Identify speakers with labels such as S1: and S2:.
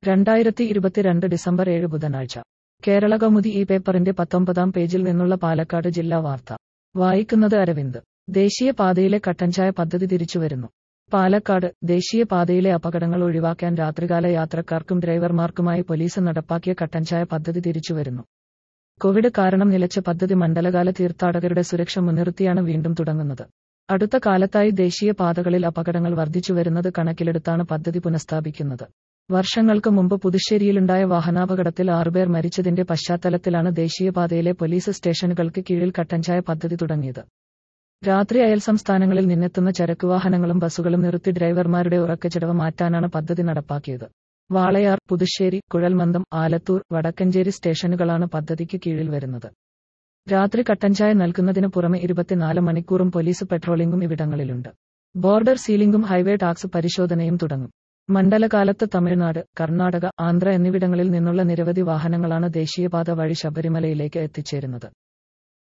S1: രണ്ടായിരത്തി ഇരുപത്തിരണ്ട് ഡിസംബർ ഏഴ് ബുധനാഴ്ച കേരള കൗമുദി ഈ പേപ്പറിന്റെ പത്തൊമ്പതാം പേജിൽ നിന്നുള്ള പാലക്കാട് ജില്ലാ വാർത്ത വായിക്കുന്നത് അരവിന്ദ് ദേശീയ പാതയിലെ കട്ടൻചായ പദ്ധതി തിരിച്ചുവരുന്നു പാലക്കാട് ദേശീയ പാതയിലെ അപകടങ്ങൾ ഒഴിവാക്കാൻ രാത്രികാല യാത്രക്കാർക്കും ഡ്രൈവർമാർക്കുമായി പോലീസ് നടപ്പാക്കിയ കട്ടൻചായ പദ്ധതി തിരിച്ചുവരുന്നു കോവിഡ് കാരണം നിലച്ച പദ്ധതി മണ്ഡലകാല തീർത്ഥാടകരുടെ സുരക്ഷ മുൻനിർത്തിയാണ് വീണ്ടും തുടങ്ങുന്നത് അടുത്ത കാലത്തായി ദേശീയ പാതകളിൽ അപകടങ്ങൾ വർദ്ധിച്ചുവരുന്നത് കണക്കിലെടുത്താണ് പദ്ധതി പുനഃസ്ഥാപിക്കുന്നത് വർഷങ്ങൾക്ക് മുമ്പ് പുതുശ്ശേരിയിലുണ്ടായ വാഹനാപകടത്തിൽ ആറുപേർ മരിച്ചതിന്റെ പശ്ചാത്തലത്തിലാണ് ദേശീയപാതയിലെ പോലീസ് സ്റ്റേഷനുകൾക്ക് കീഴിൽ കട്ടൻചായ പദ്ധതി തുടങ്ങിയത് രാത്രി അയൽ സംസ്ഥാനങ്ങളിൽ നിന്നെത്തുന്ന ചരക്ക് വാഹനങ്ങളും ബസ്സുകളും നിർത്തി ഡ്രൈവർമാരുടെ ഉറക്കച്ചെലവ് മാറ്റാനാണ് പദ്ധതി നടപ്പാക്കിയത് വാളയാർ പുതുശ്ശേരി കുഴൽമന്ദം ആലത്തൂർ വടക്കഞ്ചേരി സ്റ്റേഷനുകളാണ് പദ്ധതിക്ക് കീഴിൽ വരുന്നത് രാത്രി കട്ടൻചായ നൽകുന്നതിന് പുറമെ ഇരുപത്തിനാല് മണിക്കൂറും പോലീസ് പെട്രോളിംഗും ഇവിടങ്ങളിലുണ്ട് ബോർഡർ സീലിംഗും ഹൈവേ ടാക്സ് പരിശോധനയും തുടങ്ങും മണ്ഡലകാലത്ത് തമിഴ്നാട് കർണാടക ആന്ധ്ര എന്നിവിടങ്ങളിൽ നിന്നുള്ള നിരവധി വാഹനങ്ങളാണ് ദേശീയപാത വഴി ശബരിമലയിലേക്ക് എത്തിച്ചേരുന്നത്